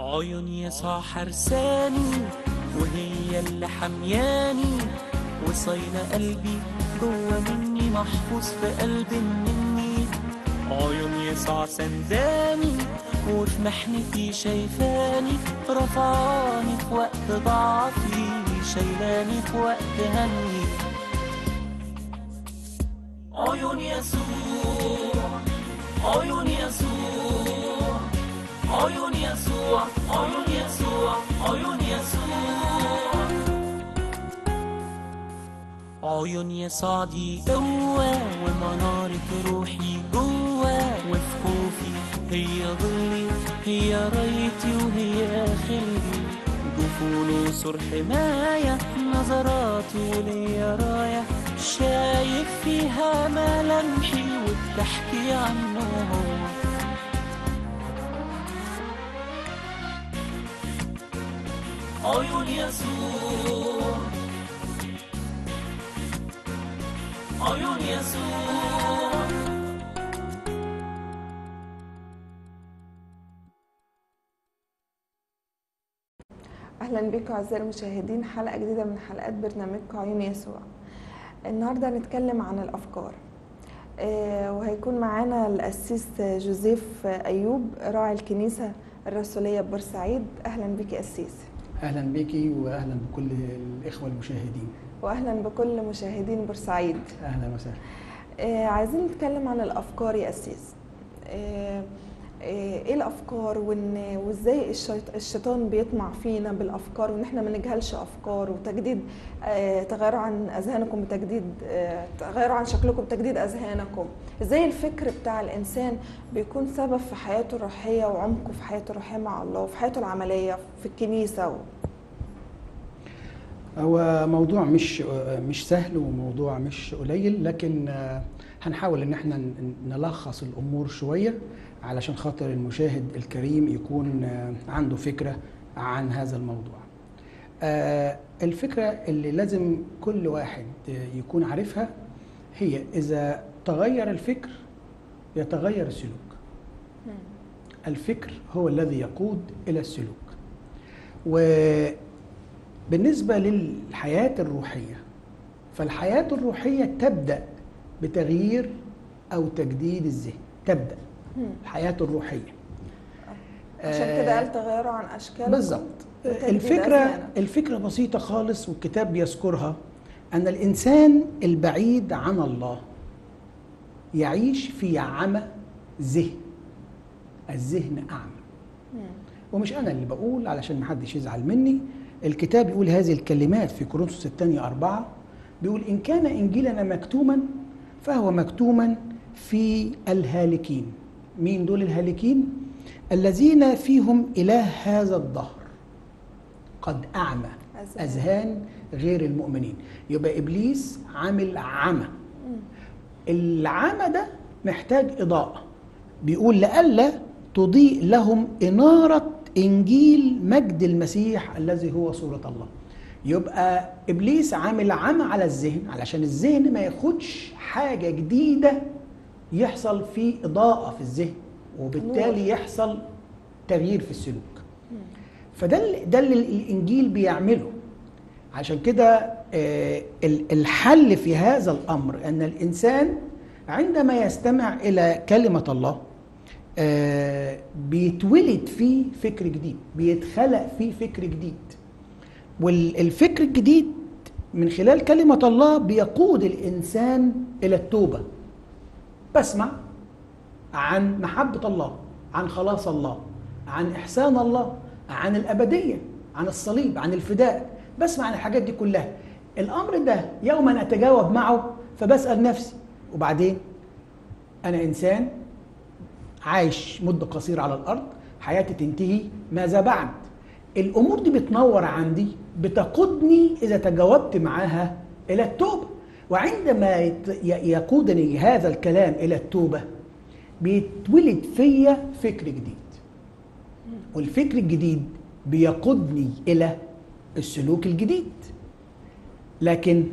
عيون يسوع حرساني وهي اللي حمياني وصايلة قلبي جوا مني محفوظ في قلب مني عيون يسوع سنداني وفي محنتي شايفاني رفعاني في وقت ضعفي شايلاني في وقت همي عيون يسوع عيون يسوع عيون يسوع عيون يسوع عيون يسوع عيون يسوع دي قوة ومنارة روحي جوا وفي خوفي هي ظلي هي رايتي وهي خلي جفون وسور حماية نظراتي وليا راية شايف فيها ملامحي وبتحكي عنه هو عيون يسوع عيون يسوع اهلا بكم اعزائي المشاهدين حلقه جديده من حلقات برنامجكم عيون يسوع النهارده هنتكلم عن الافكار آه، وهيكون معانا القسيس جوزيف ايوب راعي الكنيسه الرسوليه ببورسعيد اهلا بك قسيس اهلا بيكي واهلا بكل الاخوه المشاهدين واهلا بكل مشاهدين بورسعيد اهلا وسهلا آه، عايزين نتكلم عن الافكار يا قسيس آه، آه، ايه الافكار وان وازاي الشيط- الشيطان بيطمع فينا بالافكار وان احنا ما نجهلش افكار وتجديد آه، تغيروا عن اذهانكم بتجديد آه، تغيروا عن شكلكم بتجديد اذهانكم ازاي الفكر بتاع الانسان بيكون سبب في حياته الروحيه وعمقه في حياته الروحيه مع الله وفي حياته العمليه في الكنيسه و... هو موضوع مش مش سهل وموضوع مش قليل لكن آه، هنحاول ان احنا ن- نلخص الامور شويه علشان خاطر المشاهد الكريم يكون آه، عنده فكره عن هذا الموضوع. آه، الفكره اللي لازم كل واحد آه، يكون عارفها هي اذا تغير الفكر يتغير السلوك. الفكر هو الذي يقود الى السلوك. وبالنسبه للحياه الروحيه فالحياه الروحيه تبدا بتغيير او تجديد الذهن تبدا مم. الحياه الروحيه عشان كده قال تغيروا عن اشكالكم بالظبط وتجديد الفكره أذهانكم. الفكره بسيطه خالص والكتاب بيذكرها ان الانسان البعيد عن الله يعيش في عمى ذهن الذهن اعمى مم. ومش انا اللي بقول علشان محدش يزعل مني الكتاب يقول هذه الكلمات في كورنثوس الثانية أربعة بيقول إن كان إنجيلنا مكتوما فهو مكتوما في الهالكين مين دول الهالكين؟ الذين فيهم إله هذا الدهر قد أعمى أذهان. أذهان غير المؤمنين يبقى إبليس عامل عمى مم. العمى ده محتاج إضاءة بيقول لئلا تضيء لهم إنارة إنجيل مجد المسيح الذي هو صورة الله يبقى إبليس عامل عمى على الذهن علشان الذهن ما ياخدش حاجة جديدة يحصل فيه إضاءة في الذهن وبالتالي يحصل تغيير في السلوك فده اللي- ده اللي الانجيل بيعمله عشان كده آه، ال- الحل في هذا الامر ان الانسان عندما يستمع الى كلمه الله آه، بيتولد فيه فكر جديد بيتخلق فيه فكر جديد والفكر الجديد من خلال كلمه الله بيقود الانسان الى التوبه بسمع عن محبة الله عن خلاص الله عن إحسان الله عن الأبدية عن الصليب عن الفداء بسمع عن الحاجات دي كلها الأمر ده يوما أتجاوب معه فبسأل نفسي وبعدين أنا إنسان عايش مدة قصيرة على الأرض حياتي تنتهي ماذا بعد الأمور دي بتنور عندي بتقودني إذا تجاوبت معاها إلى التوبة وعندما يت- ي- يقودني هذا الكلام إلى التوبة بيتولد فيا فكر جديد والفكر الجديد بيقودني إلى السلوك الجديد لكن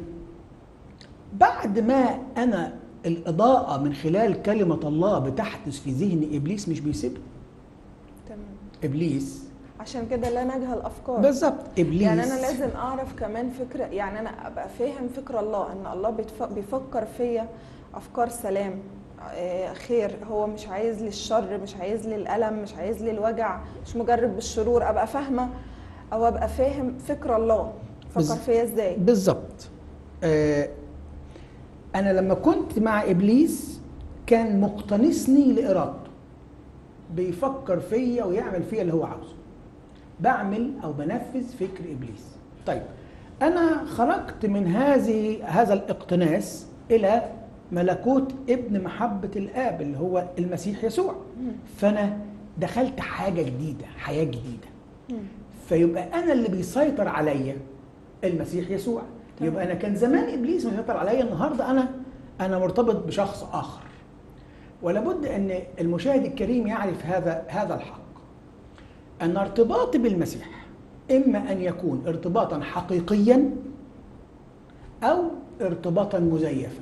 بعد ما أنا الإضاءة من خلال كلمة الله بتحدث في ذهن إبليس مش بيسيبني تمام ابليس عشان كده لا نجهل افكار بالظبط ابليس يعني انا لازم اعرف كمان فكره يعني انا ابقى فاهم فكر الله ان الله بيتف- بيفكر فيا افكار سلام آه، خير هو مش عايز لي الشر مش عايز لي الالم مش عايز لي الوجع مش مجرد بالشرور ابقى فاهمه او ابقى فاهم فكر الله بز- فكر فيا ازاي بالظبط آه انا لما كنت مع ابليس كان مقتنصني لارادته بيفكر فيا ويعمل فيا اللي هو عاوزه بعمل او بنفذ فكر ابليس طيب انا خرجت من هذه هذا الاقتناص الى ملكوت ابن محبه الاب اللي هو المسيح يسوع فانا دخلت حاجه جديده حياه جديده فيبقى انا اللي بيسيطر عليا المسيح يسوع تمام. يبقى انا كان زمان ابليس مسيطر عليا النهارده انا انا مرتبط بشخص اخر ولا بد ان المشاهد الكريم يعرف هذا هذا الحق ان ارتباطي بالمسيح اما ان يكون ارتباطا حقيقيا او ارتباطا مزيفا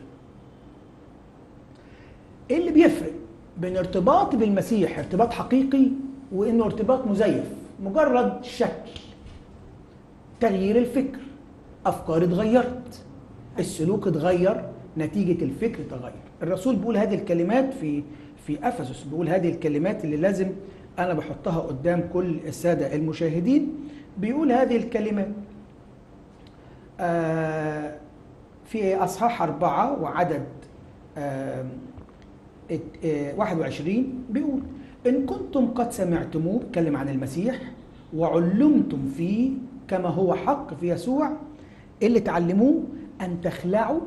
ايه اللي بيفرق بين ارتباطي بالمسيح ارتباط حقيقي وانه ارتباط مزيف مجرد شكل تغيير الفكر افكاري اتغيرت السلوك اتغير نتيجه الفكر تغير الرسول بيقول هذه الكلمات في في افسس بيقول هذه الكلمات اللي لازم انا بحطها قدام كل الساده المشاهدين بيقول هذه الكلمات آه في اصحاح اربعه وعدد آه ات- آه، 21 بيقول إن كنتم قد سمعتموه بيتكلم عن المسيح وعلمتم فيه كما هو حق في يسوع اللي تعلموه أن تخلعوا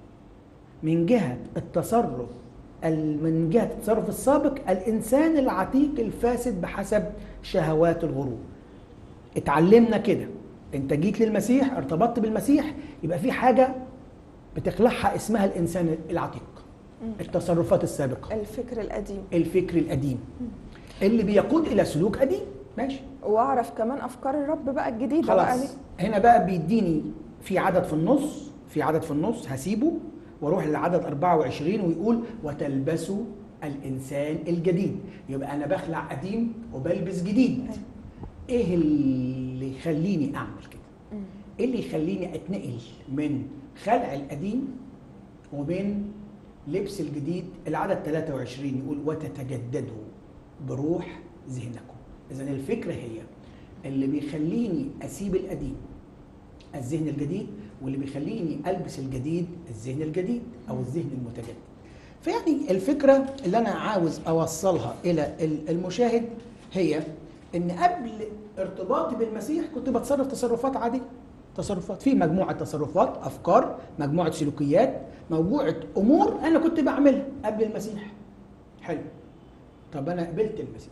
من جهة التصرف ال- من جهة التصرف السابق الإنسان العتيق الفاسد بحسب شهوات الغرور اتعلمنا كده انت جيت للمسيح ارتبطت بالمسيح يبقى في حاجة بتخلعها اسمها الإنسان العتيق التصرفات السابقة الفكر القديم الفكر القديم اللي بيقود الى سلوك قديم ماشي واعرف كمان افكار الرب بقى الجديده بقى خلاص دي هنا بقى بيديني في عدد في النص في عدد في النص هسيبه واروح للعدد 24 ويقول وتلبسوا الانسان الجديد يبقى انا بخلع قديم وبلبس جديد أيوة. ايه اللي يخليني اعمل كده مم. ايه اللي يخليني اتنقل من خلع القديم ومن لبس الجديد العدد 23 يقول وتتجددوا بروح ذهنكم اذا الفكره هي اللي بيخليني اسيب القديم الذهن الجديد واللي بيخليني البس الجديد الذهن الجديد او الذهن المتجدد فيعني الفكره اللي انا عاوز اوصلها الى ال- المشاهد هي ان قبل ارتباطي بالمسيح كنت بتصرف تصرفات عاديه تصرفات في مجموعه تصرفات افكار مجموعه سلوكيات مجموعه امور انا كنت بعملها قبل المسيح حلو طب انا قبلت المسيح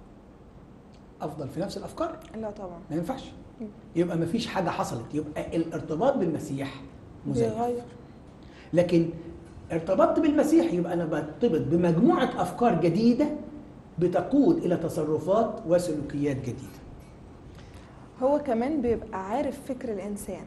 افضل في نفس الافكار لا طبعا ما ينفعش يبقى ما فيش حاجه حصلت يبقى الارتباط بالمسيح مزيف بيغير لكن ارتبطت بالمسيح يبقى انا برتبط بمجموعه افكار جديده بتقود الى تصرفات وسلوكيات جديده هو كمان بيبقى عارف فكر الانسان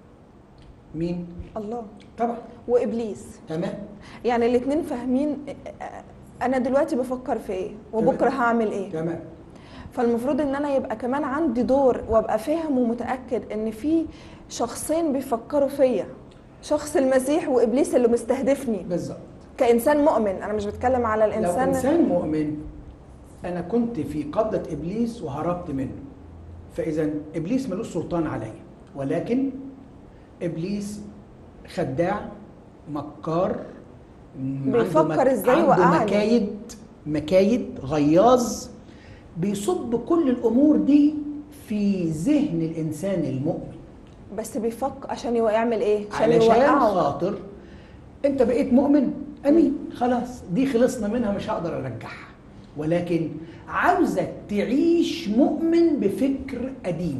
مين الله طبعا وابليس تمام يعني الاثنين فاهمين انا دلوقتي بفكر في ايه وبكره تمام. هعمل ايه تمام فالمفروض ان انا يبقى كمان عندي دور وابقى فاهم ومتاكد ان في شخصين بيفكروا فيا شخص المسيح وابليس اللي مستهدفني بالظبط كانسان مؤمن انا مش بتكلم على لو الانسان انسان مؤمن انا كنت في قبضه ابليس وهربت منه فاذا ابليس ملوش سلطان عليا ولكن ابليس خداع مكار م- بيفكر عنده إزاي عنده وقعني. مكايد مكايد غياظ بيصب كل الامور دي في ذهن الانسان المؤمن بس بيفكر عشان يو- يعمل ايه عشان علشان يوقعه خاطر انت بقيت مؤمن امين خلاص دي خلصنا منها مش هقدر ارجعها ولكن عاوزك تعيش مؤمن بفكر قديم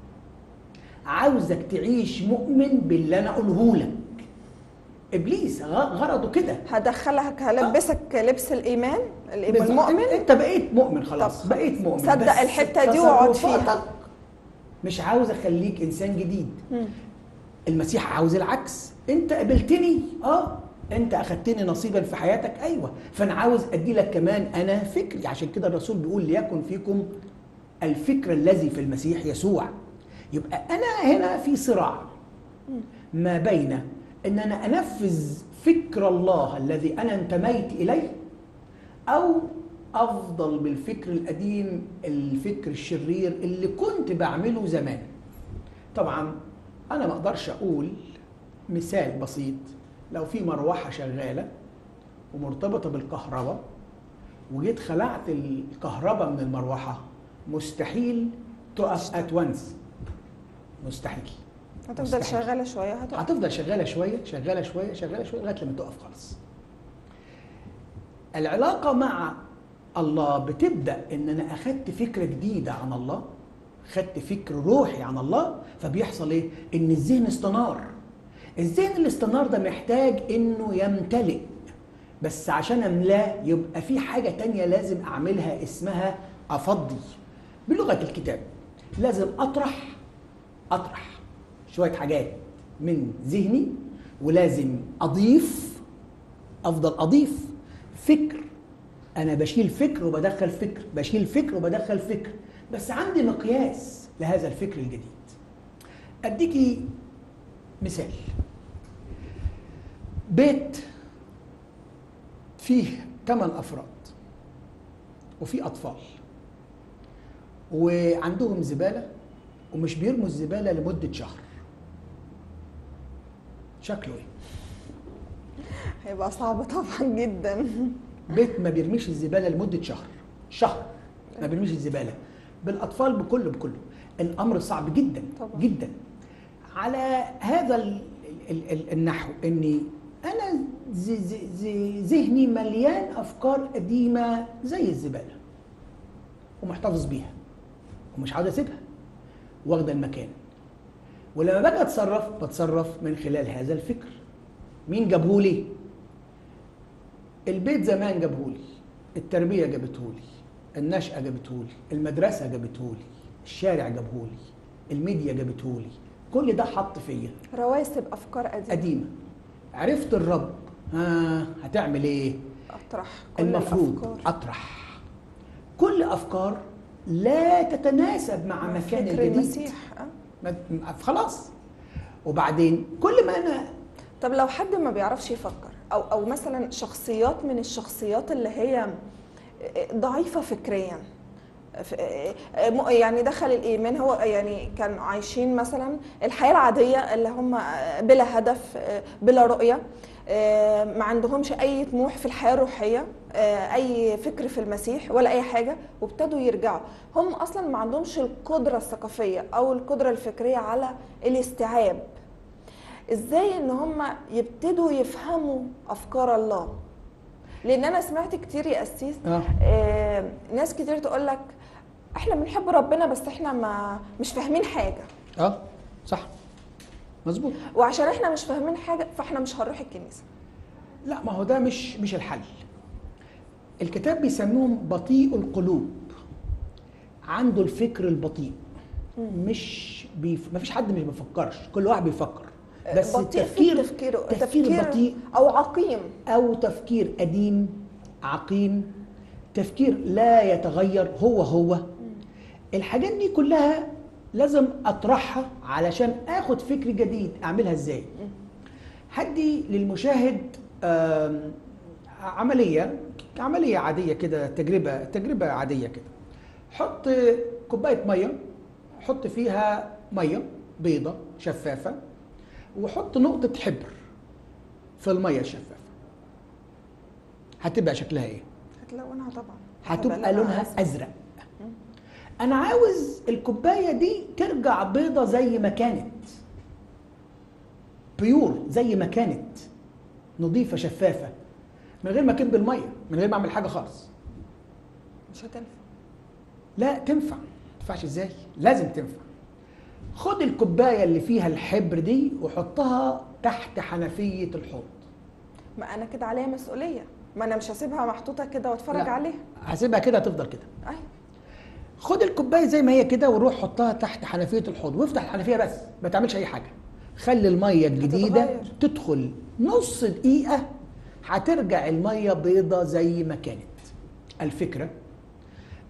عاوزك تعيش مؤمن باللي انا اقوله لك ابليس غ- غرضه كده هدخلك هلبسك لبس الايمان الايمان بالظبط. المؤمن انت بقيت مؤمن خلاص طب بقيت مؤمن صدق بس الحتة دي واقعد فيها. تصرفاتك مش عاوز اخليك انسان جديد مم. المسيح عاوز العكس انت قبلتني اه انت اخدتني نصيبا في حياتك ايوه فانا عاوز ادي لك كمان انا فكري عشان كده الرسول بيقول ليكن فيكم الفكر الذي في المسيح يسوع يبقى انا هنا في صراع ما بين ان انا انفذ فكر الله الذي انا انتميت اليه او افضل بالفكر القديم الفكر الشرير اللي كنت بعمله زمان طبعا انا ما اقدرش اقول مثال بسيط لو في مروحه شغاله ومرتبطه بالكهرباء وجيت خلعت الكهرباء من المروحه مستحيل تقف ات وانس مستحيل هتفضل مستحيل. شغاله شويه هتقف هتفضل شغاله شويه شغاله شويه شغاله شويه لغايه لما تقف خالص العلاقه مع الله بتبدا ان انا اخدت فكره جديده عن الله خدت فكر روحي عن الله فبيحصل ايه ان الذهن استنار الذهن اللي استنار ده محتاج انه يمتلئ بس عشان املاه يبقى في حاجه تانية لازم اعملها اسمها افضي بلغه الكتاب لازم اطرح اطرح شويه حاجات من ذهني ولازم اضيف افضل اضيف فكر انا بشيل فكر وبدخل فكر بشيل فكر وبدخل فكر بس عندي مقياس لهذا الفكر الجديد اديكي مثال بيت فيه ثمان افراد وفيه اطفال وعندهم زباله ومش بيرموا الزباله لمده شهر شكله ايه هيبقى صعب طبعا جدا بيت ما بيرميش الزباله لمده شهر شهر ما بيرميش الزباله بالاطفال بكله بكله الامر صعب جدا طبعا. جدا على هذا ال ال ال النحو اني انا ز- ز- ز- ذهني مليان افكار قديمه زي الزباله ومحتفظ بيها ومش عاوز اسيبها واخده المكان ولما باجي اتصرف بتصرف من خلال هذا الفكر مين جابهولي البيت زمان جابهولي التربيه جابتهولي النشأة جابتهولي المدرسة جابتهولي الشارع جابهولي الميديا جابتهولي كل ده حط فيا رواسب افكار قديمه قديمة عرفت الرب ها هتعمل ايه اطرح كل المفروض الأفكار. اطرح كل افكار لا تتناسب مع مكان فكر الجديد المسيح أه؟ ما- خلاص وبعدين كل ما انا طب لو حد ما بيعرفش يفكر او او مثلا شخصيات من الشخصيات اللي هي ضعيفه فكريا ف- م- يعني دخل الايمان هو يعني كان عايشين مثلا الحياه العاديه اللي هم بلا هدف بلا رؤيه ما عندهمش اي طموح في الحياه الروحيه اي فكر في المسيح ولا اي حاجه وابتدوا يرجعوا هم اصلا ما عندهمش القدره الثقافيه او القدره الفكريه على الاستيعاب ازاي ان هم يبتدوا يفهموا افكار الله لان انا سمعت كتير يا قسيس آه. آه ناس كتير تقول لك احنا بنحب ربنا بس احنا ما مش فاهمين حاجه اه صح مظبوط وعشان احنا مش فاهمين حاجه فاحنا مش هنروح الكنيسه لا ما هو ده مش مش الحل الكتاب بيسموهم بطيء القلوب عنده الفكر البطيء مش بيف... ما فيش حد مش بيفكرش كل واحد بيفكر بس بطيء في التفكير تفكيره تفكير بطيء او عقيم او تفكير قديم عقيم تفكير لا يتغير هو هو الحاجات دي كلها لازم اطرحها علشان اخد فكر جديد اعملها ازاي هدي للمشاهد آم، عمليه عمليه عاديه كده تجربه تجربه عاديه كده حط كوبايه ميه حط فيها ميه بيضه شفافه وحط نقطه حبر في الميه الشفافه هتبقى شكلها ايه هتلونها طبعا هتبقى لونها ازرق انا عاوز الكوبايه دي ترجع بيضه زي ما كانت بيور زي ما كانت نظيفه شفافه من غير ما اكب الميه من غير ما اعمل حاجه خالص مش هتنفع لا تنفع ما تنفعش ازاي لازم تنفع خد الكوبايه اللي فيها الحبر دي وحطها تحت حنفيه الحوض ما انا كده عليا مسؤوليه ما انا مش هسيبها محطوطه كده واتفرج لا، عليها هسيبها كده هتفضل كده ايوه خد الكوبايه زي ما هي كده وروح حطها تحت حنفيه الحوض وافتح الحنفيه بس ما تعملش اي حاجه خلي الميه الجديده هتتغير. تدخل نص دقيقه هترجع الميه بيضه زي ما كانت الفكره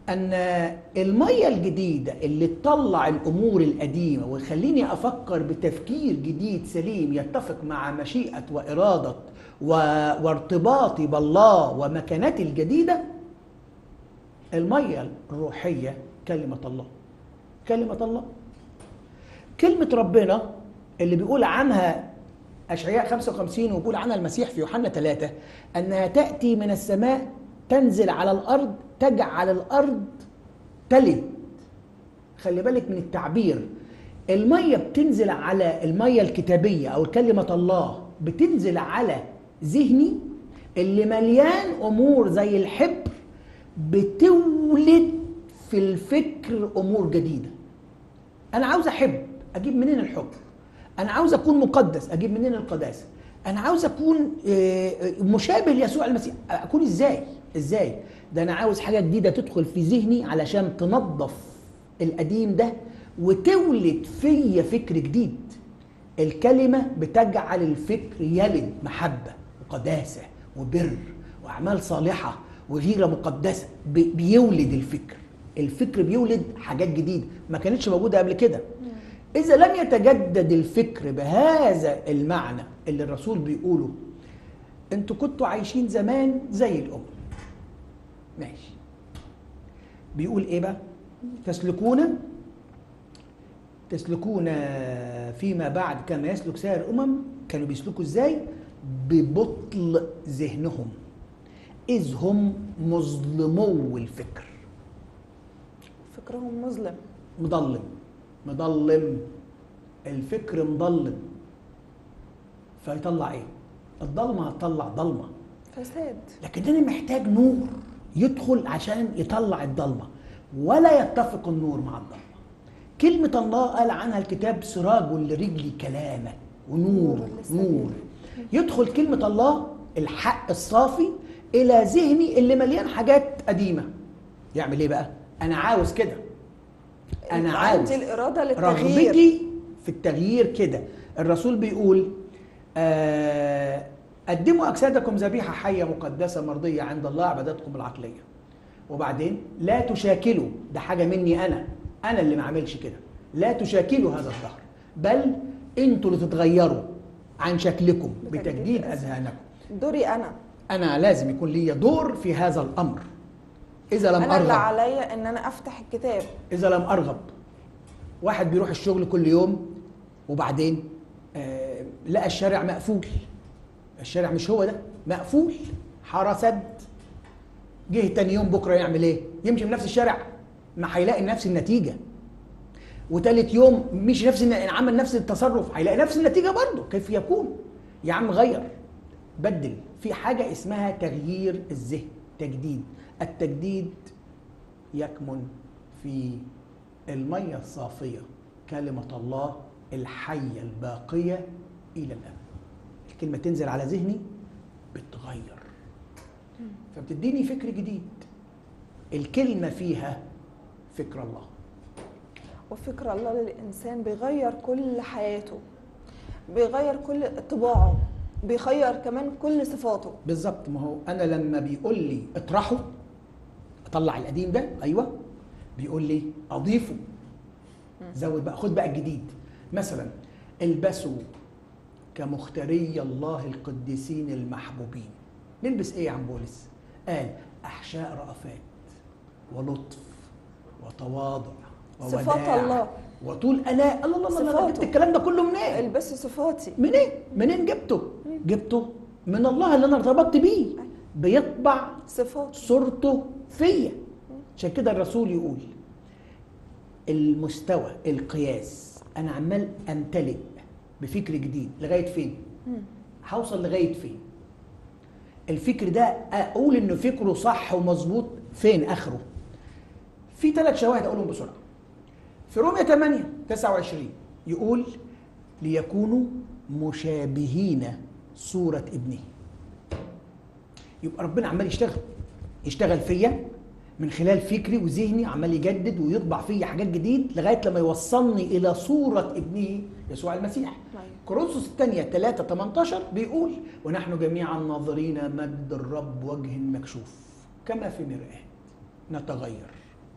ان الميه الجديده اللي تطلع الامور القديمه ويخليني افكر بتفكير جديد سليم يتفق مع مشيئه واراده و... وارتباطي بالله ومكانتي الجديده الميه الروحيه كلمه الله كلمه الله كلمه ربنا اللي بيقول عنها اشعياء 55 وبيقول عنها المسيح في يوحنا 3 انها تاتي من السماء تنزل على الارض تجعل الارض تلد خلي بالك من التعبير الميه بتنزل على الميه الكتابيه او كلمه الله بتنزل على ذهني اللي مليان امور زي الحبر بتولد في الفكر امور جديده انا عاوز احب اجيب منين الحب انا عاوز اكون مقدس اجيب منين القداسه انا عاوز اكون آه، آه، مشابه ليسوع المسيح اكون ازاي ازاي ده انا عاوز حاجه جديده تدخل في ذهني علشان تنظف القديم ده وتولد فيا فكر جديد الكلمه بتجعل الفكر يلد محبه وقداسه وبر واعمال صالحه وغيره مقدسه بي- بيولد الفكر الفكر بيولد حاجات جديده ما كانتش موجوده قبل كده إذا لم يتجدد الفكر بهذا المعنى اللي الرسول بيقوله أنتوا كنتوا عايشين زمان زي الأمم ماشي بيقول إيه بقى؟ تسلكون تسلكون فيما بعد كما يسلك سائر الأمم كانوا بيسلكوا إزاي؟ ببطل ذهنهم إذ هم مظلمو الفكر فكرهم مظلم مضلم مضلم الفكر مضلم فيطلع ايه الضلمه هتطلع ضلمه فساد لكن انا محتاج نور يدخل عشان يطلع الضلمه ولا يتفق النور مع الضلمه كلمه الله قال عنها الكتاب سراج لرجلي كلامك ونور نور للسبيل. نور يدخل كلمه الله الحق الصافي الى ذهني اللي مليان حاجات قديمه يعمل ايه بقى انا عاوز كده انا يبقى عاوز عندي الاراده للتغيير رغبتي في التغيير كده الرسول بيقول آه قدموا اجسادكم ذبيحه حيه مقدسه مرضيه عند الله عبادتكم العقليه وبعدين لا تشاكلوا ده حاجه مني انا انا اللي ما اعملش كده لا تشاكلوا هذا الظهر بل انتوا اللي تتغيروا عن شكلكم بتجديد بتجديد أذهان. اذهانكم دوري انا انا لازم يكون لي دور في هذا الامر اذا لم انا اللي ارغب عليا ان انا افتح الكتاب اذا لم ارغب واحد بيروح الشغل كل يوم وبعدين آه لقى الشارع مقفول الشارع مش هو ده مقفول حاره سد جه تاني يوم بكره يعمل ايه يمشي في نفس الشارع ما هيلاقي نفس النتيجه وتالت يوم مش نفس الن- عمل نفس التصرف هيلاقي نفس النتيجه برضه كيف يكون يا عم غير بدل في حاجه اسمها تغيير الذهن تجديد التجديد يكمن في المية الصافية كلمة الله الحية الباقية إلى الأبد الكلمة تنزل على ذهني بتغير فبتديني فكر جديد الكلمة فيها فكر الله وفكر الله للإنسان بيغير كل حياته بيغير كل طباعه بيغير كمان كل صفاته بالظبط ما هو أنا لما بيقول لي اطرحه أطلع القديم ده أيوه بيقول لي أضيفه زود بقى خد بقى الجديد مثلا البسوا كمختاري الله القديسين المحبوبين نلبس ايه يا عم بولس قال احشاء رأفات ولطف وتواضع صفات ووداع الله. وطول انا الله الله الله الله صفاته. جبت الكلام ده كله منين البسوا صفاتي منين منين جبته جبته من الله اللي انا ارتبطت بيه بيطبع صفات صورته فيا عشان كده الرسول يقول المستوى القياس انا عمال امتلئ بفكر جديد لغايه فين هوصل لغايه فين الفكر ده اقول انه فكره صح ومظبوط فين اخره في ثلاث شواهد اقولهم بسرعه في رومية 8 29 يقول ليكونوا مشابهين صورة ابنه يبقى ربنا عمال يشتغل يشتغل فيا من خلال فكري وذهني عمال يجدد ويطبع فيا حاجات جديد لغايه لما يوصلني الى صوره ابنه يسوع المسيح أيوة. كورنثوس الثانيه 3 18 بيقول ونحن جميعا ناظرين مجد الرب وجه مكشوف كما في مرآة نتغير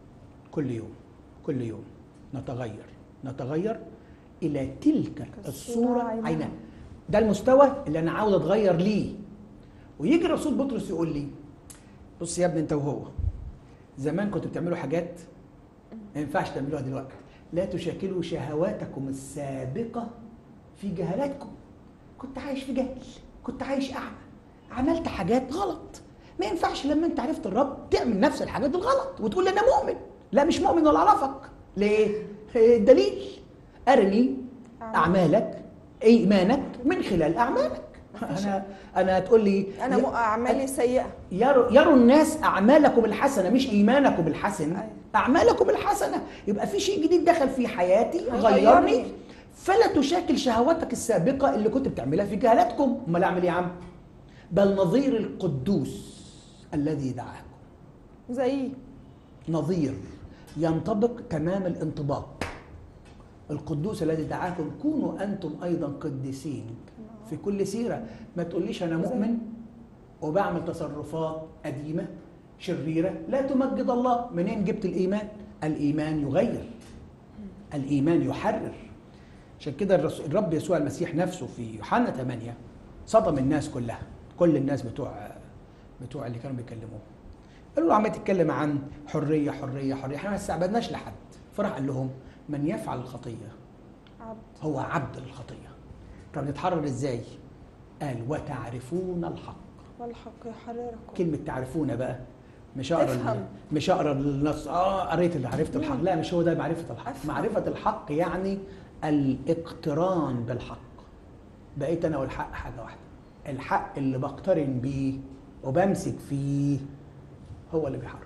كل يوم كل يوم نتغير نتغير الى تلك الصوره عينها. عينها ده المستوى اللي انا عاوز اتغير ليه ويجي الرسول بطرس يقول لي بص يا ابني انت وهو زمان كنتوا بتعملوا حاجات ما ينفعش تعملوها دلوقتي لا تشاكلوا شهواتكم السابقه في جهالاتكم كنت عايش في جهل كنت عايش اعمى عملت حاجات غلط ما ينفعش لما انت عرفت الرب تعمل نفس الحاجات الغلط وتقول لي انا مؤمن لا مش مؤمن ولا اعرفك ليه الدليل ارني اعمالك ايمانك من خلال اعمالك انا انا تقول لي انا م- اعمالي سيئه يروا, يروا الناس اعمالكم الحسنه مش ايمانكم الحسن أيوة. اعمالكم الحسنه يبقى في شيء جديد دخل في حياتي هيغيرني. غيرني فلا تشاكل شهواتك السابقه اللي كنت بتعملها في جهالاتكم امال اعمل ايه يا عم بل نظير القدوس الذي دعاكم زي نظير ينطبق تمام الانطباق القدوس الذي دعاكم كونوا انتم ايضا قديسين في كل سيره ما تقوليش انا مؤمن وبعمل تصرفات قديمه شريره لا تمجد الله منين جبت الايمان الايمان يغير الايمان يحرر عشان كده الرسول- الرب يسوع المسيح نفسه في يوحنا 8 صدم الناس كلها كل الناس بتوع بتوع اللي كانوا بيكلموه قالوا له عمال تتكلم عن حريه حريه حريه احنا ما استعبدناش لحد فراح قال لهم من يفعل الخطيه عبد هو عبد للخطيه طب نتحرر ازاي قال وتعرفون الحق والحق يحرركم كلمه تعرفون بقى مش اقرا افهم. ال- مش اقرا النص اه قريت اللي عرفت الحق لا مش هو ده معرفه الحق أفهم. معرفه الحق يعني الاقتران بالحق بقيت انا والحق حاجه واحده الحق اللي بقترن بيه وبمسك فيه هو اللي بيحرر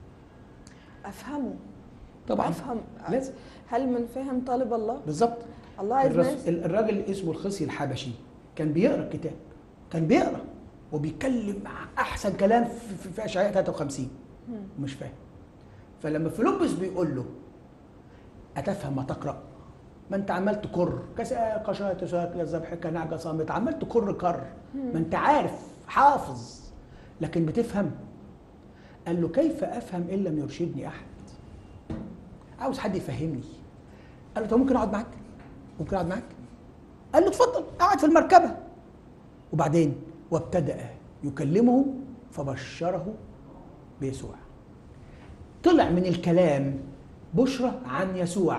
افهمه طبعا افهم لازم هل من فهم طالب الله بالظبط الله عايز الرس... ناس الراجل اللي اسمه الخصي الحبشي كان بيقرا الكتاب كان بيقرا وبيتكلم مع احسن كلام في, في, في اشعياء 53 مش فاهم فلما فيلبس بيقول له اتفهم ما تقرا ما انت عمال تكر كساء شاة تساء الذبح كنعجة صامت عمال تكر كر ما انت عارف حافظ لكن بتفهم قال له كيف افهم ان لم يرشدني احد عاوز حد يفهمني قال له طب ممكن اقعد معاك ممكن اقعد معاك قال له اتفضل قعد في المركبه وبعدين وابتدا يكلمه فبشره بيسوع طلع من الكلام بشرى عن يسوع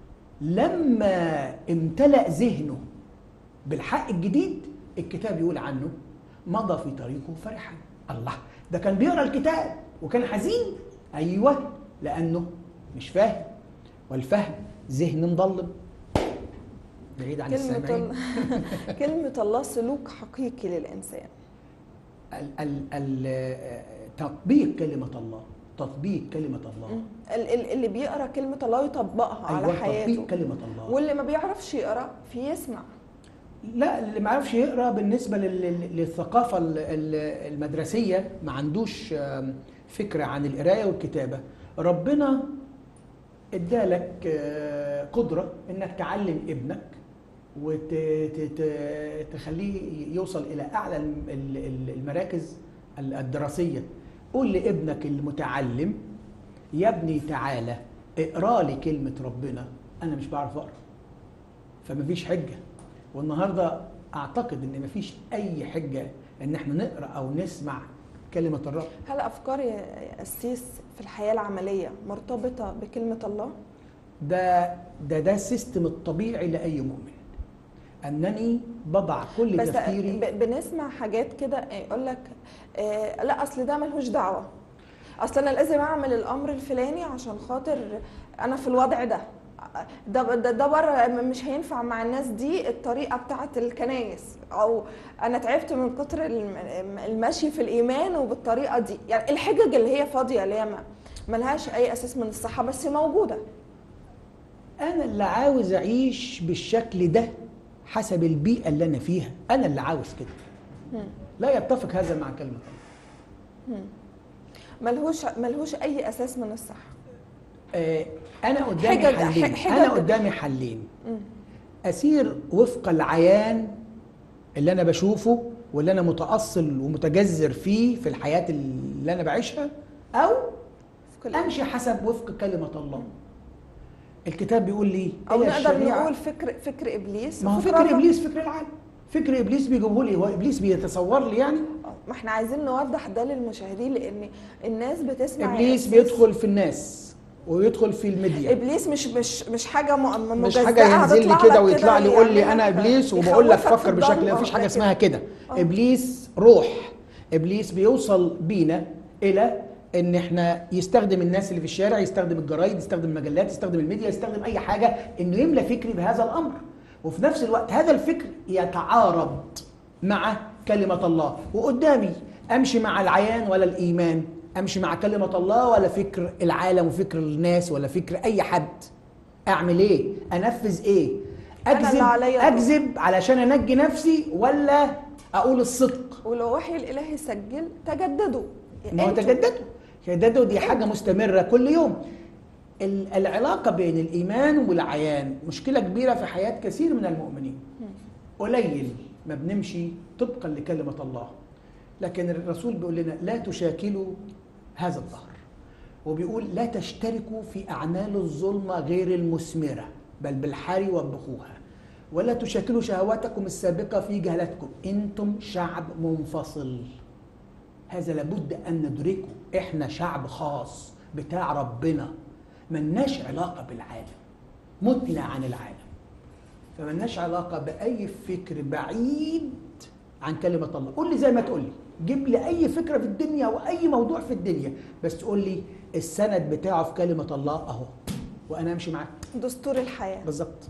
لما امتلأ ذهنه بالحق الجديد الكتاب يقول عنه مضى في طريقه فرحا الله ده كان بيقرا الكتاب وكان حزين ايوه لانه مش فاهم والفهم ذهن مضلم بعيد عن كلمة السامعين الله كلمة الله سلوك حقيقي للإنسان ال- ال- ال- تطبيق كلمة الله تطبيق كلمة الله ال- ال- اللي بيقرا كلمة الله يطبقها على أيوة حياته تطبيق كلمة الله واللي ما بيعرفش يقرا في يسمع لا اللي ما يعرفش يقرا بالنسبه لل- لل- للثقافه ال- ال- المدرسيه ما عندوش آم، فكره عن القرايه والكتابه ربنا ادالك آه، قدره انك تعلم ابنك وتخليه يوصل الى اعلى الم- ال- ال- المراكز ال- الدراسيه قول لابنك المتعلم يا ابني تعالى اقرا لي كلمه ربنا انا مش بعرف اقرا فمفيش حجه والنهارده اعتقد ان مفيش اي حجه ان احنا نقرا او نسمع كلمه الرب هل أفكار يا قسيس في الحياة العملية مرتبطة بكلمة الله؟ ده ده ده السيستم الطبيعي لاي مؤمن انني بضع كل بس تفكيري ب- بنسمع حاجات كده يقول لك آه لا اصل ده ملهوش دعوه اصل انا لازم اعمل الامر الفلاني عشان خاطر انا في الوضع ده ده ده, ده بره مش هينفع مع الناس دي الطريقه بتاعه الكنايس او انا تعبت من كتر الم- المشي في الايمان وبالطريقه دي يعني الحجج اللي هي فاضيه اللي هي ما- ملهاش اي اساس من الصحه بس موجوده انا اللي عاوز اعيش بالشكل ده حسب البيئه اللي انا فيها انا اللي عاوز كده لا يتفق هذا مع كلمه الله ملهوش ملهوش اي اساس من الصحه آه، انا قدامي حجج- حلين حجج. انا قدامي حلين اسير وفق العيان اللي انا بشوفه واللي انا متاصل ومتجذر فيه في الحياه اللي انا بعيشها او في الإيمان. امشي حسب وفق كلمه الله الكتاب بيقول لي او إلى نقدر الشريعة- نقول فكر فكر ابليس ما هو وفكر فكر الله. ابليس فكر العالم فكر ابليس بيجيبه لي هو ابليس بيتصور لي يعني آه، ما احنا عايزين نوضح ده للمشاهدين لان الناس بتسمع ابليس يا أسيس- بيدخل في الناس ويدخل في الميديا ابليس مش مش مش حاجه م- مش مجزأة حاجه ينزل لي هتطلع كده لك ويطلع لي يقول لي يعمل انا لك- ابليس وبقول لك يخوفك في فكر بشكل الضلمة مفيش حاجه ولا اسمها كده. كده آه. ابليس روح ابليس بيوصل بينا الى ان احنا يستخدم الناس اللي في الشارع يستخدم الجرايد يستخدم المجلات يستخدم الميديا يستخدم اي حاجه انه يملى فكري بهذا الامر وفي نفس الوقت هذا الفكر يتعارض مع كلمه الله وقدامي امشي مع العيان ولا الايمان امشي مع كلمه الله ولا فكر العالم وفكر الناس ولا فكر اي حد اعمل ايه انفذ ايه أنا اللي اكذب عليا الدور. اكذب علشان انجي نفسي ولا اقول الصدق ولو وحي الالهي سجل تجددوا ما هو أنتوا- تجددوا تجددوا دي حاجه مستمره كل يوم ال- العلاقه بين الايمان والعيان مشكله كبيره في حياه كثير من المؤمنين قليل ما بنمشي طبقا لكلمه الله لكن الرسول بيقول لنا لا تشاكلوا هذا الظهر وبيقول لا تشتركوا في اعمال الظلمه غير المثمره بل بالحري وبخوها ولا تشاكلوا شهواتكم السابقه في جهلتكم انتم شعب منفصل هذا لابد ان ندركه احنا شعب خاص بتاع ربنا ملناش علاقه بالعالم متنا عن العالم فملناش علاقه باي فكر بعيد عن كلمه الله قول لي زي ما تقول لي جيب لي اي فكره في الدنيا واي موضوع في الدنيا بس تقول لي السند بتاعه في كلمه الله اهو وانا امشي معاك دستور الحياه بالظبط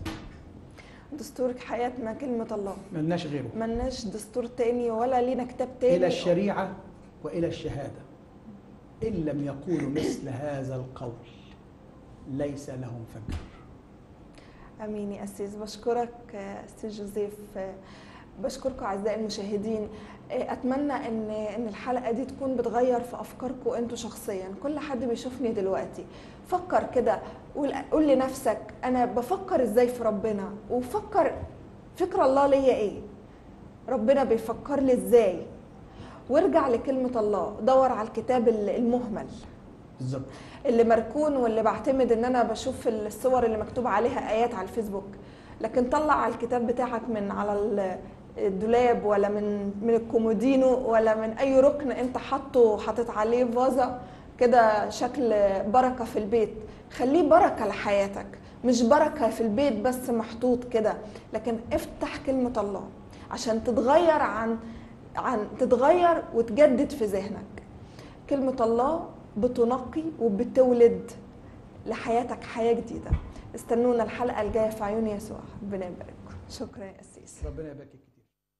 دستور حياتنا كلمه الله ملناش غيره ملناش دستور تاني ولا لينا كتاب تاني الى الشريعه والى الشهاده ان لم يقولوا مثل هذا القول ليس لهم فكر امين يا اسيس بشكرك آه، استاذ جوزيف آه، بشكركم اعزائي المشاهدين آه، اتمنى ان ان الحلقه دي تكون بتغير في افكاركم انتوا شخصيا كل حد بيشوفني دلوقتي فكر كده قول قول لنفسك انا بفكر ازاي في ربنا وفكر فكر الله ليا ايه ربنا بيفكر لي ازاي وارجع لكلمه الله دور على الكتاب المهمل بالظبط اللي مركون واللي بعتمد ان انا بشوف الصور اللي مكتوب عليها ايات على الفيسبوك لكن طلع على الكتاب بتاعك من على ال- الدولاب ولا من من الكومودينو ولا من اي ركن انت حاطه حاطط عليه فازه كده شكل بركه في البيت خليه بركه لحياتك مش بركه في البيت بس محطوط كده لكن افتح كلمه الله عشان تتغير عن عن تتغير وتجدد في ذهنك كلمة الله بتنقي وبتولد لحياتك حياة جديدة استنونا الحلقة الجاية في عيون يسوع ربنا يبارككم شكرا يا أسيس ربنا يبارك كتير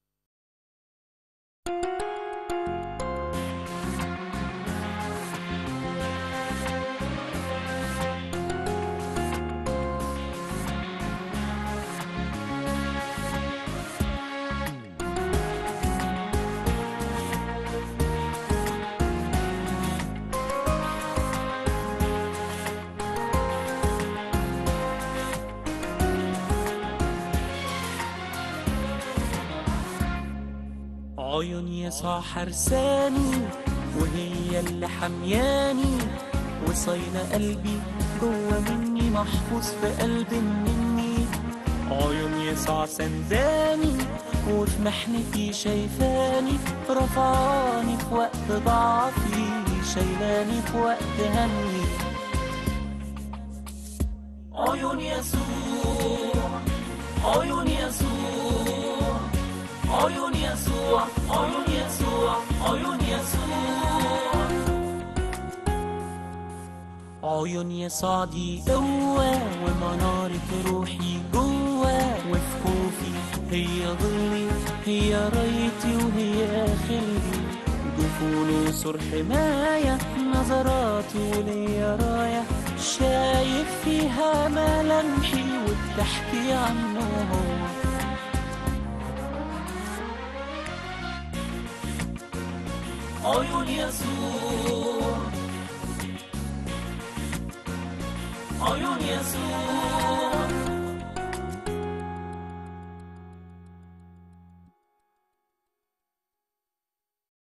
عيون يسوع حرساني وهي اللي حمياني وصاينة قلبي جوه مني محفوظ في قلب مني عيون يسوع سنداني وفي محنتي شايفاني رفعاني في وقت ضعفي شايلاني في وقت همي عيون يسوع عيون يسوع عيون يسوع عيون يسوع عيون يسوع عيون يسوع دي قوة ومنارة روحي جوه وفي خوفي هي ظلي هي رايتي وهي خلي جفون وسر حماية نظراته ليا راية شايف فيها ملامحي وبتحكي عنه هو عيون يسوع عيون يسوع